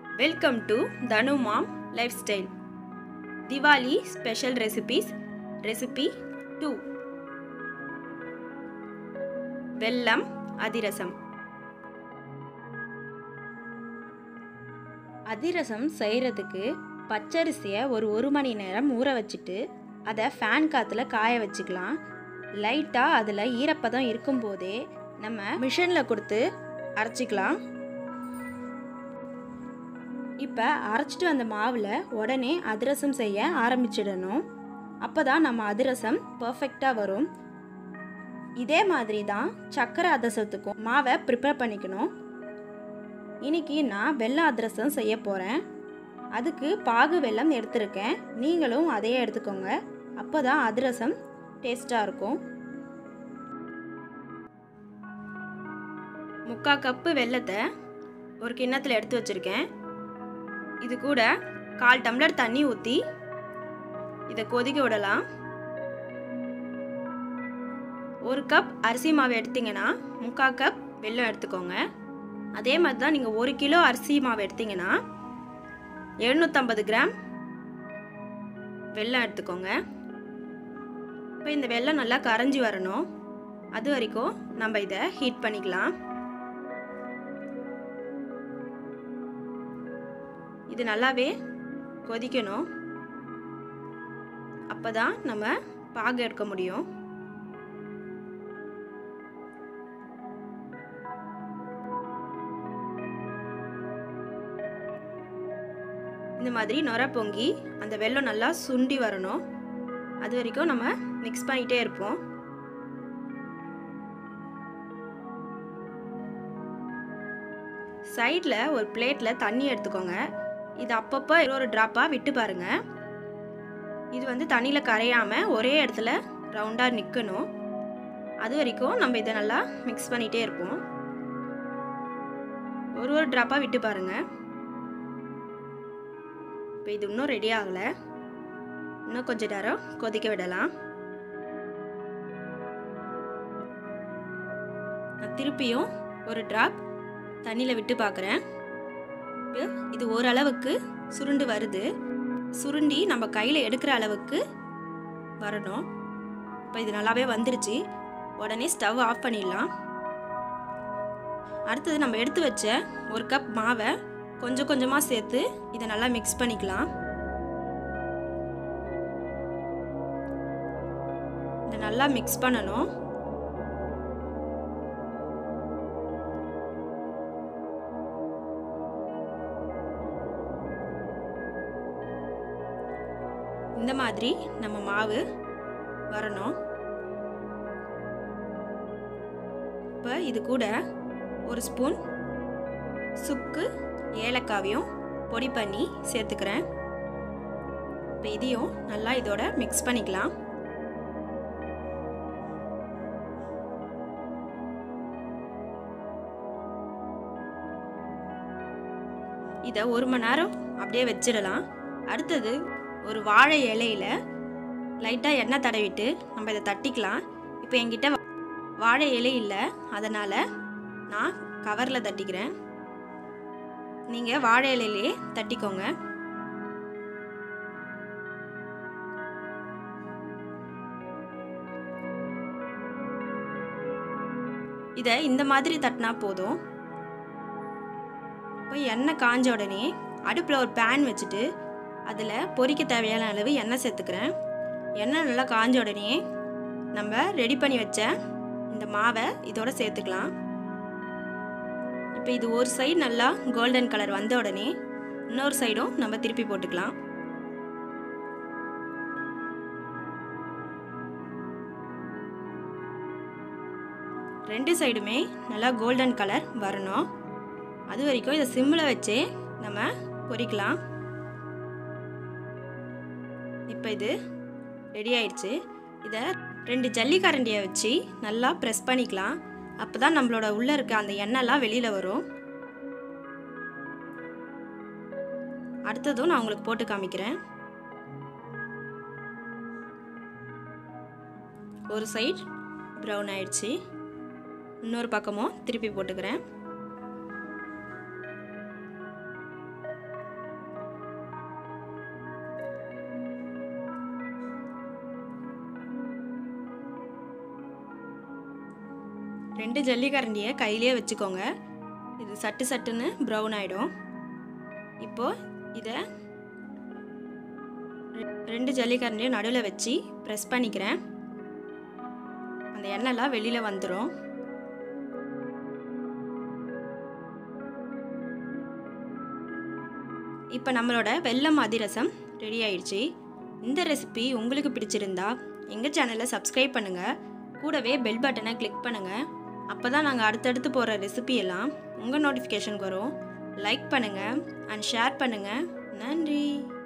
welcome to Thanu mom lifestyle Diwali special recipes recipe two vellam adhirasam அதிரசம் செய்கிறதுக்கு பச்சரிசியை ஒரு ஒரு மணி நேரம் ஊற வச்சுட்டு அதை ஃபேன் காற்றுல காய வச்சுக்கலாம் லைட்டாக அதில் ஈரப்பதம் இருக்கும்போதே நம்ம மிஷினில் கொடுத்து அரைச்சிக்கலாம் இப்போ அரைச்சிட்டு வந்த மாவில் உடனே அதிரசம் செய்ய ஆரம்பிச்சிடணும் அப்போ தான் நம்ம அதிரசம் பர்ஃபெக்டாக வரும் இதே மாதிரி தான் சக்கரை அதிரசத்துக்கும் மாவை ப்ரிப்பேர் பண்ணிக்கணும் இன்னைக்கு நான் வெள்ளம் அதிரசம் செய்ய போகிறேன் அதுக்கு பாகு வெல்லம் எடுத்திருக்கேன் நீங்களும் அதையே எடுத்துக்கோங்க அப்போ தான் அதிரசம் டேஸ்ட்டாக இருக்கும் முக்கால் கப்பு வெல்லத்தை ஒரு கிண்ணத்தில் எடுத்து வச்சுருக்கேன் இது கூட கால் டம்ளர் தண்ணி ஊற்றி இதை கொதிக்க விடலாம் ஒரு கப் அரிசி மாவு எடுத்தீங்கன்னா முக்கால் கப் வெல்லம் எடுத்துக்கோங்க அதே மாதிரி தான் நீங்கள் ஒரு கிலோ அரிசி மாவு எடுத்தீங்கன்னா எழுநூற்றம்பது கிராம் வெல்லம் எடுத்துக்கோங்க இப்போ இந்த வெல்லம் நல்லா கரைஞ்சி வரணும் அது வரைக்கும் நம்ம இதை ஹீட் பண்ணிக்கலாம் இது நல்லாவே கொதிக்கணும் அப்போ தான் நம்ம பாகு எடுக்க முடியும் இந்த மாதிரி நொர பொங்கி அந்த வெள்ளம் நல்லா சுண்டி வரணும் அது வரைக்கும் நம்ம மிக்ஸ் பண்ணிகிட்டே இருப்போம் சைடில் ஒரு பிளேட்டில் தண்ணி எடுத்துக்கோங்க இது அப்பப்போ ஒரு ட்ராப்பாக விட்டு பாருங்க இது வந்து தண்ணியில் கரையாமல் ஒரே இடத்துல ரவுண்டாக நிற்கணும் அது வரைக்கும் நம்ம இதை நல்லா மிக்ஸ் பண்ணிகிட்டே இருப்போம் ஒரு ஒரு ட்ராப்பாக விட்டு பாருங்கள் இப்போ இது இன்னும் ரெடி ஆகலை இன்னும் கொஞ்சம் நேரம் கொதிக்க விடலாம் நான் திருப்பியும் ஒரு ட்ராப் தண்ணியில் விட்டு பார்க்குறேன் இது ஓரளவுக்கு சுருண்டு வருது சுருண்டி நம்ம கையில் எடுக்கிற அளவுக்கு வரணும் இப்போ இது நல்லாவே வந்துருச்சு உடனே ஸ்டவ் ஆஃப் பண்ணிடலாம் அடுத்தது நம்ம எடுத்து வச்ச ஒரு கப் மாவை கொஞ்சம் கொஞ்சமாக சேர்த்து இதை நல்லா மிக்ஸ் பண்ணிக்கலாம் இதை நல்லா மிக்ஸ் பண்ணணும் இந்த மாதிரி நம்ம மாவு வரணும் இப்போ இது கூட ஒரு ஸ்பூன் சுக்கு ஏலக்காவையும் பொடி பண்ணி சேர்த்துக்கிறேன் இப்போ இதையும் நல்லா இதோட மிக்ஸ் பண்ணிக்கலாம் இதை ஒரு மணி நேரம் அப்படியே வச்சிடலாம் அடுத்தது ஒரு வாழை இலையில லைட்டாக எண்ணெய் தடவிட்டு நம்ம இதை தட்டிக்கலாம் இப்போ என்கிட்ட வாழை இலை இல்லை அதனால் நான் கவரில் தட்டிக்கிறேன் நீங்கள் வாழை இலையிலே தட்டிக்கோங்க இதை இந்த மாதிரி தட்டினா போதும் இப்போ எண்ணெய் காஞ்ச உடனே அடுப்பில் ஒரு பேன் வச்சுட்டு அதில் பொரிக்க தேவையான அளவு எண்ணெய் சேர்த்துக்கிறேன் எண்ணெய் நல்லா காஞ்ச உடனே நம்ம ரெடி பண்ணி வச்ச இந்த மாவை இதோட சேர்த்துக்கலாம் இப்போ இது ஒரு சைடு நல்லா கோல்டன் கலர் வந்த உடனே இன்னொரு சைடும் நம்ம திருப்பி போட்டுக்கலாம் ரெண்டு சைடுமே நல்லா கோல்டன் கலர் வரணும் அது வரைக்கும் இதை சிம்மில் வச்சே நம்ம பொரிக்கலாம் இப்போ இது ரெடி ஆயிடுச்சு இதை ரெண்டு ஜல்லிக்கரண்டியை வச்சு நல்லா ப்ரெஸ் பண்ணிக்கலாம் அப்போ தான் நம்மளோட உள்ளே இருக்க அந்த எண்ணெய்லாம் வெளியில் வரும் அடுத்ததும் நான் உங்களுக்கு போட்டு காமிக்கிறேன் ஒரு சைட் ப்ரௌன் ஆயிடுச்சு இன்னொரு பக்கமும் திருப்பி போட்டுக்கிறேன் ரெண்டு ஜல்லிக்கரண்டியை கையிலே வச்சுக்கோங்க இது சட்டு சட்டுன்னு ப்ரௌன் ஆகிடும் இப்போது இதை ரெண்டு ஜல்லிக்கரண்டியும் நடுவில் வச்சு ப்ரெஸ் பண்ணிக்கிறேன் அந்த எண்ணெய்லாம் வெளியில் வந்துடும் இப்போ நம்மளோட வெல்லம் அதிரசம் ரெடி ஆயிடுச்சு இந்த ரெசிபி உங்களுக்கு பிடிச்சிருந்தா எங்கள் சேனலை சப்ஸ்கிரைப் பண்ணுங்கள் கூடவே பெல் பட்டனை கிளிக் பண்ணுங்கள் அப்போ தான் நாங்கள் அடுத்தடுத்து போகிற ரெசிபி எல்லாம் உங்கள் நோட்டிஃபிகேஷன் வரும் லைக் பண்ணுங்கள் அண்ட் ஷேர் பண்ணுங்கள் நன்றி